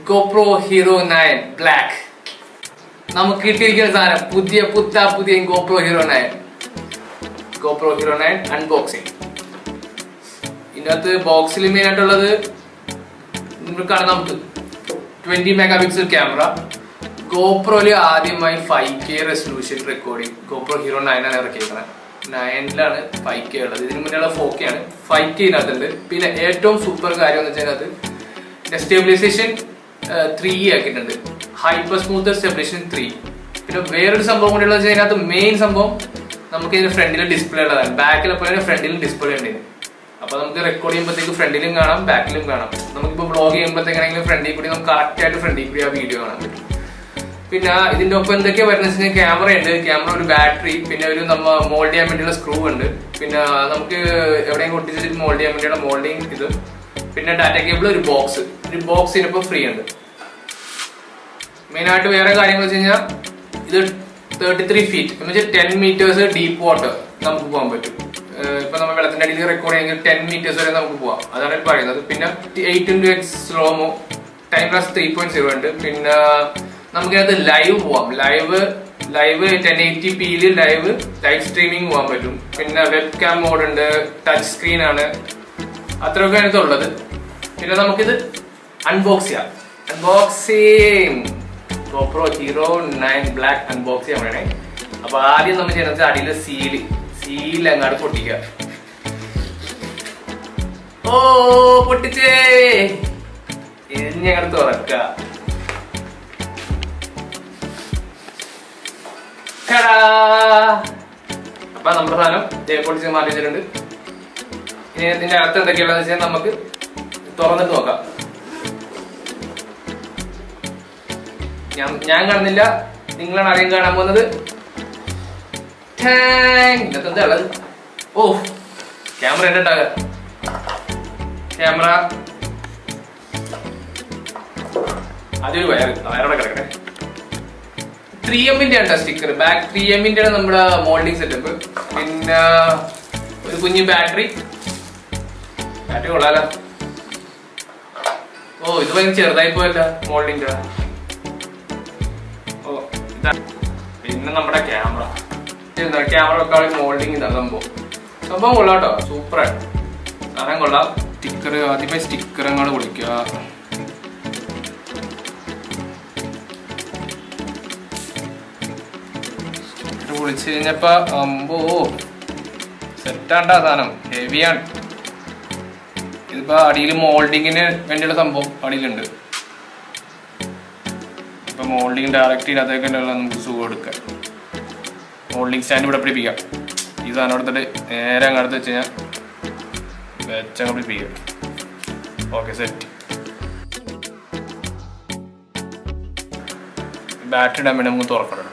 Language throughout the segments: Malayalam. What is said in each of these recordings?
ഗോപ്രോ ഹീറോ നയൻ ബ്ലാക്ക് നമുക്ക് കിട്ടിയിരിക്കുന്ന സാധനം പുതിയ പുത്ത പുതിയ GoPro hero nine GoPro hero nine unboxing ഇതിനകത്ത് ബോക്സിൽ മെയിൻ ആയിട്ടുള്ളത് നിങ്ങൾ കാണാം നമുക്ക് ട്വന്റി മെഗാ പിക്സൽ ക്യാമറ ഗോപ്രോയില് ആദ്യമായി five K resolution recording GoPro hero nine ആണ് ഇറക്കിയിരിക്കുന്നത് നയനിലാണ് ഫൈവ് കെ ഉള്ളത് ഇതിന് മുന്നേ ഫോർ കെ ആണ് ഫൈവ് കെ ഇതിനകത്തുണ്ട് പിന്നെ ഏറ്റവും സൂപ്പർ കാര്യം എന്ന് വെച്ചാൽ അതിനകത്ത് സ്റ്റെബിലൈസേഷൻ ത്രീ ആക്കിയിട്ടുണ്ട് ഹൈപ്പർ സ്മൂത്ത് സ്റ്റെബിലൈസേഷൻ ത്രീ പിന്നെ വേറൊരു സംഭവം കൂടി ഉള്ളത് അതിനകത്ത് മെയിൻ സംഭവം നമുക്ക് ഇതിന്റെ ഫ്രണ്ടിൽ ഡിസ്പ്ലേ ഉള്ളതാണ് ബാക്കിൽ പോലെ ഫ്രണ്ടിലും ഡിസ്പ്ലേ ഉണ്ട് ഇതിന്. അപ്പൊ നമുക്ക് റെക്കോർഡ് ചെയ്യുമ്പോഴത്തേക്ക് ഫ്രണ്ടിലും കാണാം ബാക്കിലും കാണാം നമുക്കിപ്പോ ബ്ലോഗ് ചെയ്യുമ്പോഴത്തേക്കാണെങ്കിലും ഫ്രണ്ടിൽ കൂടി നമുക്ക് കറക്റ്റ് ആയിട്ട് ഫ്രണ്ടിൽ കൂടി ആ വീഡിയോ കാണാൻ പറ്റും പിന്നെ ഇതിന്റെ ഒപ്പം എന്തൊക്കെയാ വരുന്നത് വെച്ചാൽ ക്യാമറ ഉണ്ട് ക്യാമറ ഒരു ബാറ്ററി പിന്നെ ഒരു നമ്മ മോൾഡ് ചെയ്യാൻ വേണ്ടിയുള്ള സ്ക്രൂ ഉണ്ട് പിന്നെ നമുക്ക് എവിടെയും ഒട്ടിച്ചിട്ട് മോൾഡ് ചെയ്യാൻ വേണ്ടിയുള്ള മോൾഡിങ് ഇത് പിന്നെ ഡാറ്റ കേബിൾ ഒരു ബോക്സ് ഒരു ബോക്സ് ഇതിനിപ്പോ ഫ്രീ ഉണ്ട് മെയിൻ ആയിട്ട് വേറെ കാര്യങ്ങൾ വെച്ച് കഴിഞ്ഞാൽ ഇത് തേർട്ടി ത്രീ ഫീറ്റ് എന്ന് വെച്ചാൽ ടെൻ മീറ്റേഴ്സ് ഡീപ്പ് വാട്ടർ നമുക്ക് പോകാൻ പറ്റും ഏഹ് ഇപ്പൊ നമ്മൾ വെള്ളത്തിന്റെ അടിയിൽ റെക്കോർഡ് ചെയ്യെങ്കിൽ ടെൻ മീറ്റേഴ്സ് വരെ നമുക്ക് പോവാം അതാണ് ഇത് പറയുന്നത് പിന്നെ eight into X slomo time lapse three point zero ഉണ്ട് പിന്നെ നമുക്കതിനകത്ത് ലൈവ് പോവാം ലൈവ് ലൈവ് ടെൻ എയ്റ്റി പിയിൽ ലൈവ് ലൈവ് സ്ട്രീമിംഗ് പോകാൻ പറ്റും പിന്നെ വെബ് ക്യാം മോഡ് ഉണ്ട് ടച്ച് സ്ക്രീൻ ആണ് അത്രയൊക്കെ അതിനകത്ത് ഉള്ളത് പിന്നെ നമുക്കിത് അൺബോക്സ് ചെയ്യാം unboxing GoPro hero nine black unbox ചെയ്യാൻ വേണേ അപ്പൊ ആദ്യം നമ്മൾ ചെയ്യുന്നത് അടിയിലെ സീല് സീൽ അങ്ങാട് പൊട്ടിക്കുക ഓ പൊട്ടിച്ചേ ഇനി അങ്ങോട്ട് തുറക്കുക ടാടാ. അപ്പൊ നമ്മുടെ സാധനം ദേ പൊട്ടിച്ച് മാറ്റി വെച്ചിട്ടുണ്ട് ഇനി ഇതിന്റെ അകത്ത് എന്തൊക്കെയാണെന്ന് വെച്ചാൽ നമുക്ക് തുറന്നിട്ട് നോക്കാം ഞാൻ ഞാൻ കാണുന്നില്ല നിങ്ങളാണ് അറിയാൻ കാണാൻ പോകുന്നത് ടാങ്. ഇതിനകത്ത് എന്താ ഉള്ളത് ഓ ക്യാമറ എന്റെ ഉണ്ടാകുക ക്യാമറ അതൊരു വയർ വയറോടെ കിടക്കട്ടെ ത്രീ എമ്മിന്റെ ആണ് സ്റ്റിക്കർ ബാക്ക് ത്രീ എമ്മിന്റെ ആണ് നമ്മുടെ മോൾഡിംഗ് സെറ്റപ്പ് പിന്നെ ഒരു കുഞ്ഞു ബാറ്ററി ബാറ്ററി കൊള്ളാലോ ഓ ഇത് ഭയങ്കര ചെറുതായി പോയല്ല മോൾഡിന്റെ ഓ ഇതാ പിന്നെ നമ്മുടെ ക്യാമറ ക്യാമറ വെക്കാനുള്ള മോൾഡിങ് ഇതാ സംഭവം സംഭവം കൊള്ളാം കേട്ടോ സൂപ്പറാണ് സാധനം കൊള്ളാം സ്റ്റിക്കർ ആദ്യമേ സ്റ്റിക്കർ അങ്ങോട്ട് വിളിക്കുക സ്റ്റിക്കർ വിളിച്ചു കഴിഞ്ഞപ്പോ അമ്പോ സെറ്റാണ്ടാ സാധനം ഹെവിയാണ് ഇതിപ്പോ അടിയിൽ മോൾഡിങ്ങിന് വേണ്ടിയുള്ള സംഭവം അടിയിലുണ്ട് ഇപ്പൊ മോൾഡിങ് ഡയറക്റ്റ് ഇതിനകത്തേക്ക് തന്നെയുള്ള നമുക്ക് സുഖം എടുക്കാം മോൾഡിങ് സ്റ്റാൻഡ് ഇവിടെ പിടിപ്പിക്കാം ഈ സാധനം എടുത്തിട്ട് നേരെ അങ്ങോട്ട് വെച്ച് കഴിഞ്ഞാൽ വെച്ചങ്ങ് പിടിപ്പിക്കാം ഓക്കെ സെറ്റ് ബാറ്ററി ഇടാൻ വേണ്ടി നമുക്ക് തുറക്കണം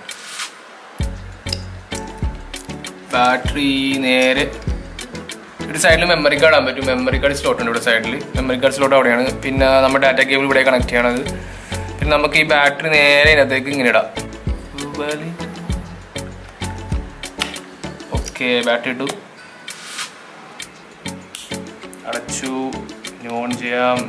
ബാറ്ററി നേരെ ഒരു സൈഡിൽ മെമ്മറി കാർഡ് ആകാൻ പറ്റും മെമ്മറി കാർഡ് സ്ലോട്ട് ഉണ്ട് ഇവിടെ സൈഡിൽ മെമ്മറി കാർഡ് സ്ലോട്ട് അവിടെയാണ് പിന്നെ നമ്മുടെ ഡാറ്റ കേബിൾ ഇവിടെ കണക്ട് ചെയ്യണത് പിന്നെ നമുക്ക് ഈ ബാറ്ററി നേരെ ഇതിനകത്തേക്ക് ഇങ്ങനെ ഇടാം ഓക്കെ ബാറ്ററി ഇട്ടു അടച്ചു ഓൺ ചെയ്യാം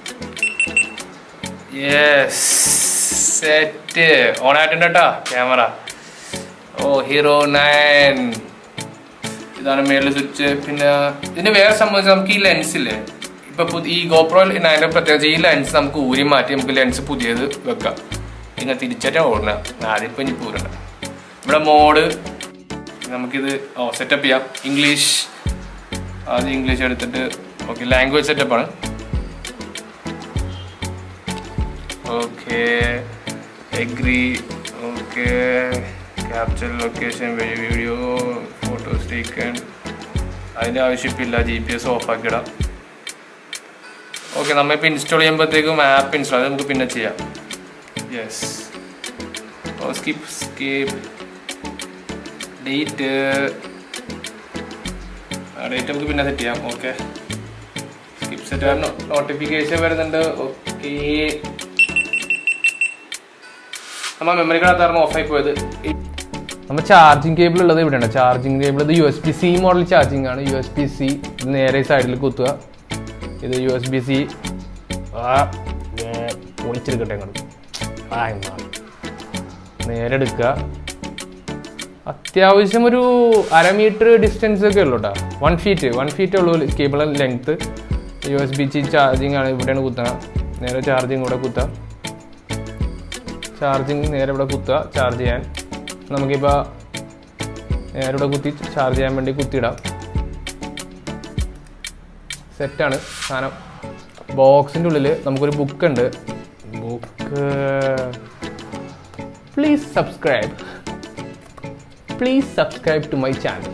യെസ് സെറ്റ് ഓൺ ആയിട്ടുണ്ട് കേട്ടോ ക്യാമറ ഓ ഹീറോ നയൻ ഇതാണ് മേളിൽ സ്വിച്ച് പിന്നെ ഇതിന്റെ വേറെ സംബന്ധിച്ച് നമുക്ക് ഈ ലെൻസ് ഇല്ലേ ഇപ്പൊ പുതി- ഈ ഗോപ്രോ നയൻ്റെ പ്രത്യേകിച്ച് ഈ ലെൻസ് നമുക്ക് ഊരി മാറ്റി നമുക്ക് ലെൻസ് പുതിയത് വെക്കാം ഇങ്ങനെ തിരിച്ചിട്ട് ഓടണ ആദ്യം ഇപ്പൊ ഇനി പൂരണ്ട ഇവിടെ മോഡ് നമുക്കിത് ഓ സെറ്റപ്പ് ചെയ്യാം ഇംഗ്ലീഷ് ആദ്യം ഇംഗ്ലീഷ് എടുത്തിട്ട് ഓക്കെ ലാംഗ്വേജ് സെറ്റപ്പാണ് okay agree okay capture location വഴി വീഡിയോ ഫോട്ടോസ് ടേക്കൺ അതിൻ്റെ ആവശ്യമില്ല ജി പി എസ് ഓഫ് ആക്കിയിടാം ഓക്കെ നമ്മളിപ്പോൾ ഇൻസ്റ്റാൾ ചെയ്യുമ്പോഴത്തേക്കും ആപ്പ് ഇൻസ്റ്റാൾ അത് നമുക്ക് പിന്നെ ചെയ്യാം യെസ് ഓ സ്കിപ്പ് സ്കിപ്പ് ഡേറ്റ് ആ ഡേറ്റ് നമുക്ക് പിന്നെ സെറ്റ് ചെയ്യാം ഓക്കെ സ്കിപ്പ് സെറ്റ് നോട്ടിഫിക്കേഷൻ വരുന്നുണ്ട് ഓക്കെ നമ്മൾ മെമ്മറി കാർഡ് ഓഫ് ആയി പോയത് നമ്മൾ ചാർജിങ് കേബിൾ ഉള്ളത് ഇവിടെയാണ് ചാർജിങ് കേബിൾ ഇത് U S B C model charging ആണ് യു എസ് പി സി നേരെ സൈഡിൽ കുത്തുക ഇത് യു എസ് ബി സി പൊളിച്ചെടുക്കട്ടെ അങ്ങോട്ട് ആ എന്നാ നേരെ എടുക്കുക അത്യാവശ്യം ഒരു അര മീറ്റർ ഡിസ്റ്റൻസ് ഒക്കെ ഉള്ളൂ കേട്ടോ വൺ ഫീറ്റ് വൺ ഫീറ്റ് ഉള്ളൂ cable length U S B C charging ആണ് ഇവിടെയാണ് കുത്തുക നേരെ ചാർജിങ് ഇവിടെ കുത്താം ചാർജിങ് നേരെ ഇവിടെ കുത്തുക ചാർജ് ചെയ്യാൻ നമുക്കിപ്പോൾ നേരെ ഇവിടെ കുത്തി ചാർജ് ചെയ്യാൻ വേണ്ടി കുത്തിയിടാം സെറ്റാണ് സാധനം ബോക്സിൻ്റെ ഉള്ളിൽ നമുക്കൊരു ബുക്ക് ഉണ്ട് book please subscribe please subscribe to my channel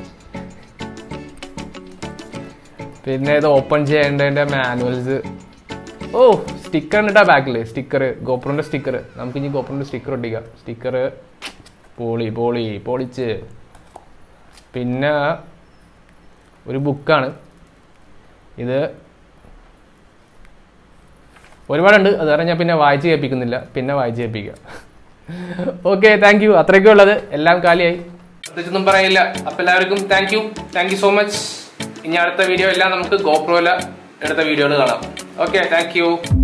പിന്നെ ഇത് ഓപ്പൺ ചെയ്യേണ്ടതിൻ്റെ മാനുവൽസ് ഓ സ്റ്റിക്കർ ഉണ്ട് ബാക്കിൽ സ്റ്റിക്കർ ഗോപ്രോൻ്റെ സ്റ്റിക്കർ നമുക്ക് ഇനി ഗോപ്രോൻ്റെ സ്റ്റിക്കർ ഒട്ടിക്കാം സ്റ്റിക്കർ പോളി പോളി പൊളിച്ച് പിന്നെ ഒരു ബുക്കാണ് ഇത് ഒരുപാടുണ്ട് അത് കാരണം ഞാൻ പിന്നെ വായിച്ച് കേൾപ്പിക്കുന്നില്ല പിന്നെ വായിച്ച് കേൾപ്പിക്കുക ഓക്കെ താങ്ക് യു അത്രയ്ക്കേ ഉള്ളത് എല്ലാം കാലിയായി പ്രത്യേകിച്ചൊന്നും പറയില്ല അപ്പം എല്ലാവർക്കും thank you thank you so much ഇനി അടുത്ത വീഡിയോ എല്ലാം നമുക്ക് ഗോപ്രോല എടുത്ത വീഡിയോകൾ കാണാം ഓക്കെ താങ്ക് യു